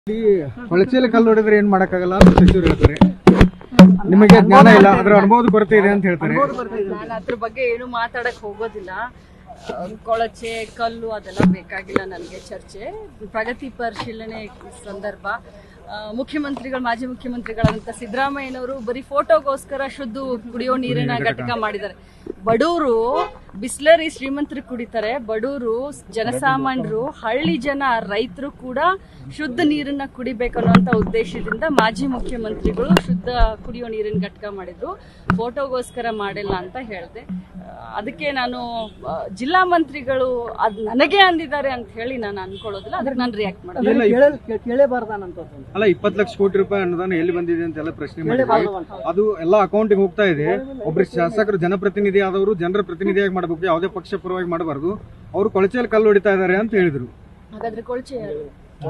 ಈ ಹೊಳಚೇಲಿ ಕಲ್ಲು ಹೊಡೆದ್ರೆ ಏನ್ ಮಾಡಕ್ಕಾಗಲ್ಲ ಅಂತ ಸಚಿವರು ಹೇಳ್ತಾರೆ ನಿಮಗೆ ಜ್ಞಾನ ಇಲ್ಲ ಅದ್ರ ಅನುಭವದ ಕೊರತೆ ಇದೆ ಅಂತ ಹೇಳ್ತಾರೆ ನಾನು ಅದ್ರ ಬಗ್ಗೆ ಏನು ಮಾತಾಡಕ್ ಹೋಗೋದಿಲ್ಲ ಆ, ಕೊಳಚೆ ಕಲ್ಲು ಅದೆಲ್ಲ ಬೇಕಾಗಿಲ್ಲ ನನಗೆ ಚರ್ಚೆ ಪ್ರಗತಿ ಪರಿಶೀಲನೆ ಸಂದರ್ಭ ಆ, ಮುಖ್ಯಮಂತ್ರಿಗಳು ಮಾಜಿ ಮುಖ್ಯಮಂತ್ರಿಗಳಂತ ಸಿದ್ದರಾಮಯ್ಯನವರು ಬರೀ ಫೋಟೋಗೋಸ್ಕರ ಶುದ್ಧ ಕುಡಿಯೋ ನೀರಿನ ಘಟಕ ಮಾಡಿದ್ದಾರೆ ಬಡವರು ಬಿಸ್ಲರಿ ಶ್ರೀಮಂತರು ಕುಡಿತಾರೆ ಬಡವರು ಜನಸಾಮಾನ್ಯರು ಹಳ್ಳಿ ಜನ ರೈತರು ಕೂಡ ಶುದ್ಧ ನೀರನ್ನ ಕುಡಿಬೇಕು ಅನ್ನುವಂತ ಉದ್ದೇಶದಿಂದ ಮಾಜಿ ಮುಖ್ಯಮಂತ್ರಿಗಳು ಶುದ್ಧ ಕುಡಿಯೋ ನೀರಿನ ಘಟಕ ಮಾಡಿದ್ರು ಫೋಟೋಗೋಸ್ಕರ ಮಾಡಿಲ್ಲ ಅಂತ ಹೇಳಿದೆ ಅದಕ್ಕೆ ನಾನು ಆ, ಜಿಲ್ಲಾ ಮಂತ್ರಿಗಳು ಅದ್ ನನಗೆ ಅಂದಿದ್ದಾರೆ ಅಂತ ಹೇಳಿ ನಾನು ಅನ್ಕೊಳ್ಳೋದಿಲ್ಲ ಅದಕ್ಕೆ ನಾನು ರಿಯಾಕ್ಟ್ ಮಾಡೋದು ಅಲ್ಲ ಇಪ್ಪತ್ತು ಲಕ್ಷ ಕೋಟಿ ರೂಪಾಯಿ ಅನುದಾನ ಎಲ್ಲಿ ಬಂದಿದೆ ಅಂತೆಲ್ಲ ಪ್ರಶ್ನೆ ಮಾಡಿದ್ವಿ ಅದು ಎಲ್ಲ ಅಕೌಂಟಿಗೆ ಹೋಗ್ತಾ ಇದೆ ಒಬ್ರು ಶಾಸಕರು ಜನಪ್ರತಿನಿಧಿ ಆದವರು ಜನರ ಪ್ರತಿನಿಧಿಯಾಗಿ ಮಾಡಬೇಕು ಯಾವುದೇ ಪಕ್ಷ ಪರವಾಗಿ ಮಾಡಬಾರ್ದು ಅವರು ಕೊಳಚೇಲಿ ಕಲ್ಲು ಹೊಡಿತಾ ಇದ್ದಾರೆ ಅಂತ ಹೇಳಿದ್ರು ಹಾಗಾದ್ರೆ ಕೊಳಚೆ ಯಾರು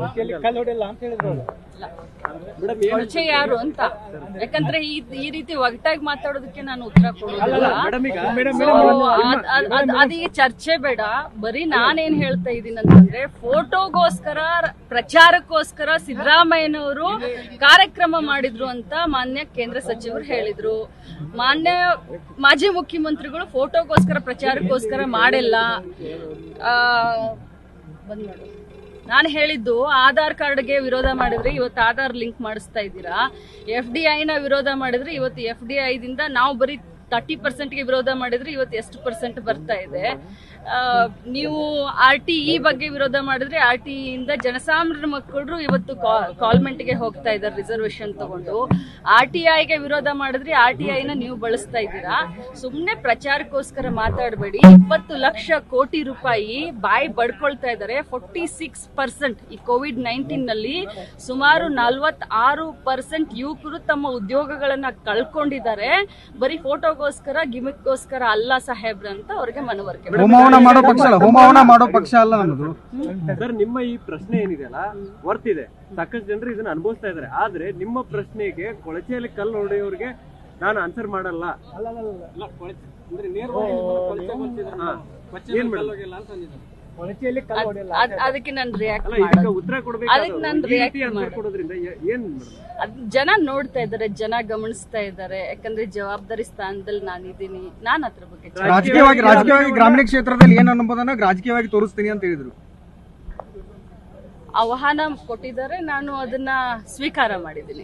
ಇಲ್ಲ. ಕೊಳಚೆ ಯಾರು ಅಂತ ಯಾಕಂದ್ರೆ ಈ ಈ ರೀತಿ ಒಗಟಾಗಿ ಮಾತಾಡೋದಕ್ಕೆ ನಾನು ಉತ್ತರ ಕೊಡೋದಿಲ್ಲ So, ಅದ್- ಅದ್- ಅದ್- ಅದೀಗ ಚರ್ಚೆ ಬೇಡ ಬರೀ ನಾನೇನ್ ಹೇಳ್ತಾ ಇದ್ದೀನಿ ಅಂತಂದ್ರೆ ಫೋಟೋಗೋಸ್ಕರ ಪ್ರಚಾರಕ್ಕೋಸ್ಕರ ಸಿದ್ದರಾಮಯ್ಯನವರು ಕಾರ್ಯಕ್ರಮ ಮಾಡಿದ್ರು ಅಂತ ಮಾನ್ಯ ಕೇಂದ್ರ ಸಚಿವರು ಹೇಳಿದ್ರು ಮಾನ್ಯ ಮಾಜಿ ಮುಖ್ಯಮಂತ್ರಿಗಳು ಫೋಟೋಗೋಸ್ಕರ ಪ್ರಚಾರಕ್ಕೋಸ್ಕರ ಮಾಡಿಲ್ಲ ಆ, ಬಂದ್ ಮಾಡು. ನಾನು ಹೇಳಿದ್ದು ಆಧಾರ್ ಕಾರ್ಡ್ಗೆ ವಿರೋಧ ಮಾಡಿದ್ರೆ ಇವತ್ತು ಆಧಾರ್ ಲಿಂಕ್ ಮಾಡಿಸ್ತಾ ಇದ್ದೀರಾ ಎಫ್ ಡಿ ಐನ ವಿರೋಧ ಮಾಡಿದ್ರೆ ಇವತ್ತು ಎಫ್ ಡಿ ಐದಿಂದ ನಾವು ಬರೀ ತರ್ಟಿ ಪರ್ಸೆಂಟ್ಗೆ ವಿರೋಧ ಮಾಡಿದ್ರೆ ಇವತ್ತು ಎಷ್ಟು ಪರ್ಸೆಂಟ್ ಬರ್ತಾ ಇದೆ ಆ, ನೀವು ಆರ್ ಟಿ ಇ ಬಗ್ಗೆ ವಿರೋಧ ಮಾಡಿದ್ರೆ ಆರ್ ಟಿ ಇಂದ ಜನಸಾಮಾನ್ಯರ ಮಕ್ಕಳು ಇವತ್ತು ಕಾಲ್ಮೆಂಟ್ಗೆ ಹೋಗ್ತಾ ಇದ್ದಾರೆ ರಿಸರ್ವೇಶನ್ ತಗೊಂಡು ಆರ್ ಟಿ ಐಗೆ ವಿರೋಧ ಮಾಡಿದ್ರೆ ಆರ್ ಟಿ ಐನ ನೀವು ಬಳಸ್ತಾ ಇದ್ದೀರಾ ಸುಮ್ಮನೆ ಪ್ರಚಾರಕ್ಕೋಸ್ಕರ ಮಾತಾಡಬೇಡಿ ಇಪ್ಪತ್ತು ಲಕ್ಷ ಕೋಟಿ ರೂಪಾಯಿ ಬಾಯಿ ಬಡ್ಕೊಳ್ತಾ ಇದ್ದಾರೆ ಫೋರ್ಟಿ ಸಿಕ್ಸ್ ಪರ್ಸೆಂಟ್ ಈ ಕೋವಿಡ್ ನೈನ್ಟೀನ್ ನಲ್ಲಿ ಸುಮಾರು ನಲ್ವತ್ತಾರು ಪರ್ಸೆಂಟ್ ಯುವಕರು ತಮ್ಮ ಉದ್ಯೋಗಗಳನ್ನ ಕಳ್ಕೊಂಡಿದ್ದಾರೆ ಬರೀ ಫೋಟೋಗೋಸ್ಕರ ಗಿಮಿಕ್ಗೋಸ್ಕರ ಅಲ್ಲ ಸಾಹೇಬ್ರ ಅಂತ ಅವ್ರಿಗೆ ಮನವರಿಕೆ ಮಾಡಿ. ಹೋಮವನ ಮಾಡೋ ಪಕ್ಷ ಅಲ್ಲ ಹೋಮವನ ಮಾಡೋ ಪಕ್ಷ ಅಲ್ಲ ನಮ್ಮದು ಸರ್ ನಿಮ್ಮ ಈ ಪ್ರಶ್ನೆ ಏನಿದೆಯಲ್ಲ ವರ್ತ್ ಇದೆ ಸಾಕಷ್ಟು ಜನರು ಇದನ್ನ ಅನುಭವಿಸ್ತಾ ಇದಾರೆ ಆದ್ರೆ ನಿಮ್ಮ ಪ್ರಶ್ನೆಗೆ ಕೊಳಚೆಯಲ್ಲಿ ಕಲ್ಲು ಹೊಡೆಯೋರಿಗೆ ನಾನು ಆನ್ಸರ್ ಮಾಡಲ್ಲ ಹಾ. ಏನ್ ಮೇಡಮ್ ಅದ್- ಅದ್- ಅದಕ್ಕೆ ನಾನು ರಿಯಾಕ್ಟ್ ಅಲ್ಲ ಇದಕ್ಕೆ ಮಾಡೋದು ಉತ್ತರ ಅದಕ್ಕೆ ನಾನು ಕೊಡ್ಬೇಕು react ಆನ್ಸರ್ ಮಾಡೋದು. ಕೊಡೋದ್ರಿಂದ ಏ- ಏನ್ ಮೇಡಮ್ ಅದ್ ಜನ ನೋಡ್ತಾ ಇದ್ದಾರೆ ಜನ ಗಮನಿಸ್ತಾ ಇದ್ದಾರೆ ಯಾಕಂದ್ರೆ ಜವಾಬ್ದಾರಿ ಸ್ಥಾನದಲ್ಲಿ ನಾನಿದ್ದೀನಿ ನಾನು ಅದ್ರ ಬಗ್ಗೆ ಚರ್ಚೆ ರಾಜಕೀಯವಾಗಿ ರಾಜಕೀಯವಾಗಿ ಗ್ರಾಮೀಣ ಕ್ಷೇತ್ರದಲ್ಲಿ ಏನ್ ಅನ್ಬೋದನ್ನ ರಾಜಕೀಯವಾಗಿ ತೋರಿಸ್ತೀನಿ ಅಂತ ಹೇಳಿದ್ರು ಆಹ್ವಾನ ಕೊಟ್ಟಿದ್ದಾರೆ ನಾನು ಅದನ್ನ ಸ್ವೀಕಾರ ಮಾಡಿದ್ದೀನಿ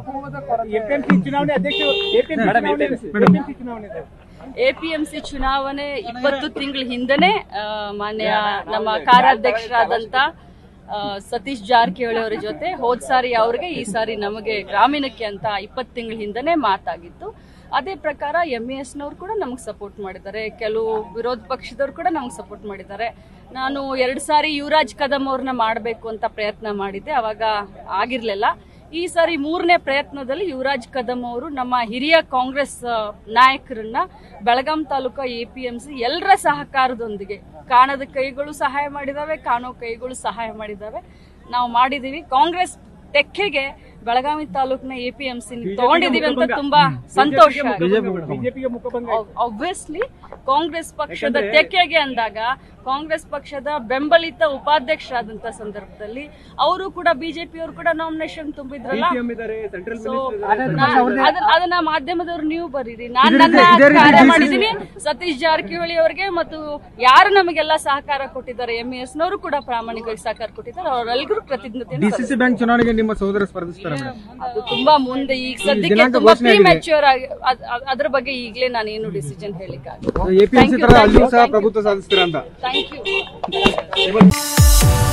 ಎಪಿಎಂಸಿ ಚುನಾವಣೆ ಇಪ್ಪತ್ತು ತಿಂಗಳ ಹಿಂದೆನೆ ಆ, ಮಾನ್ಯ ನಮ್ಮ ಕಾರ್ಯಾಧ್ಯಕ್ಷರಾದಂತ ಆ, ಸತೀಶ್ ಜಾರಕಿಹೊಳಿ ಅವರ ಜೊತೆ ಹೋದ್ ಸಾರಿ ಅವ್ರಿಗೆ ಈ ಸಾರಿ ನಮಗೆ ಗ್ರಾಮೀಣಕ್ಕೆ ಅಂತ ಇಪ್ಪತ್ತು ತಿಂಗಳ ಹಿಂದೆನೆ ಮಾತಾಗಿತ್ತು ಅದೇ ಪ್ರಕಾರ ಎಂ ಇ ಎಸ್ನವ್ರು ಕೂಡ ನಮಗೆ ಸಪೋರ್ಟ್ ಮಾಡಿದ್ದಾರೆ ಕೆಲವು ವಿರೋಧ ಪಕ್ಷದವ್ರು ಕೂಡ ನಮಗೆ ಸಪೋರ್ಟ್ ಮಾಡಿದ್ದಾರೆ ನಾನು ಎರಡು ಸಾರಿ ಯುವರಾಜ್ ಕದಂ ಅವ್ರನ್ನ ಮಾಡಬೇಕು ಅಂತ ಪ್ರಯತ್ನ ಮಾಡಿದ್ದೆ ಅವಾಗ ಆಗಿರ್ಲಿಲ್ಲ ಈ ಸಾರಿ ಮೂರನೇ ಪ್ರಯತ್ನದಲ್ಲಿ ಯುವರಾಜ್ ಕದಂ ಅವರು ನಮ್ಮ ಹಿರಿಯ ಕಾಂಗ್ರೆಸ್ ಆ, ನಾಯಕರನ್ನ ಬೆಳಗಾಂ ತಾಲೂಕಾ ಎಪಿಎಂಸಿ ಎಲ್ಲರ ಸಹಕಾರದೊಂದಿಗೆ ಕಾಣದ ಕೈಗಳು ಸಹಾಯ ಮಾಡಿದಾವೆ ಕಾಣೋ ಕೈಗಳು ಸಹಾಯ ಮಾಡಿದಾವೆ ನಾವು ಮಾಡಿದೀವಿ ಕಾಂಗ್ರೆಸ್ ತೆಕ್ಕೆಗೆ ಬೆಳಗಾವಿ ತಾಲೂಕಿನ ಎಪಿಎಂಸಿ ತಗೊಂಡಿದೀವಿ ಅಂತ ತುಂಬಾ ಸಂತೋಷ ಆಬ್ವಿಯಸ್ಲಿ ಕಾಂಗ್ರೆಸ್ ಪಕ್ಷದ ತೆಕ್ಕೆಗೆ ಅಂದಾಗ ಕಾಂಗ್ರೆಸ್ ಪಕ್ಷದ ಬೆಂಬಲಿತ ಉಪಾಧ್ಯಕ್ಷರಾದಂತ ಸಂದರ್ಭದಲ್ಲಿ ಅವರು ಕೂಡ ಬಿಜೆಪಿ ಅವರು ಕೂಡ ನಾಮಿನೇಷನ್ ತುಂಬಿದ್ರಲ್ಲ ಸಿಎಂ ಇದಾರೆ ಸೆಂಟ್ರಲ್ So, ಮಿನಿಸ್ಟರ್ ನಾ- ಅದನ್ನ ಅದನ್ನ ಮಾಧ್ಯಮದವ್ರು ನೀವು ಬರೀರಿ ನಾನ್ ನನ್ನ ಇದೇ ರೀತಿ ಕಾರ್ಯ DCC ಮಾಡಿದೀನಿ ಸತೀಶ್ ಜಾರಕಿಹೊಳಿ ಅವರಿಗೆ ಮತ್ತು ಯಾರು ನಮಗೆಲ್ಲ ಸಹಕಾರ ಕೊಟ್ಟಿದ್ದಾರೆ ಎಂ ಎಸ್ ನವರು ಕೂಡ ಪ್ರಾಮಾಣಿಕವಾಗಿ ಸಹಕಾರ ಕೊಟ್ಟಿದ್ದಾರೆ ಅವರೆಲ್ಲರೂ ಪ್ರತಿಜ್ಞತೆಯನ್ನು ಡಿಸಿಸಿ ಬ್ಯಾಂಕ್ ಚುನಾವಣೆಗೆ ನಿಮ್ಮ ಸಹೋದರ ಸ್ಪರ್ಧಿಸ್ತಾರೆ ಮೇಡಮ್ ಅದು ತುಂಬಾ ಮುಂದೆ ಈಗ ಸದ್ಯಕ್ಕೆ ದಿನಾಂಕ ತುಂಬಾ ಘೋಷಣೆ ಆಗಿದೆ. ಪ್ರೀಮೆಚ್ಯೂರ್ ಆಗಿ ಅದ್- ಅದ್- ಅದ್ರ ಬಗ್ಗೆ ಈಗಲೇ ನಾನು ಏನು ಡಿಸಿಷನ್ ಹೇಳಿಕ್ಕಾಗ ಎಪಿಎಂಸಿ ತರ ಅಲ್ಲಿಯೂ ಸಹ ಪ್ರಭುತ್ವ ಸಾಧಿಸ್ತೀರಾ ಅಂತ ಥ್ಯಾಂಕ್ ಯು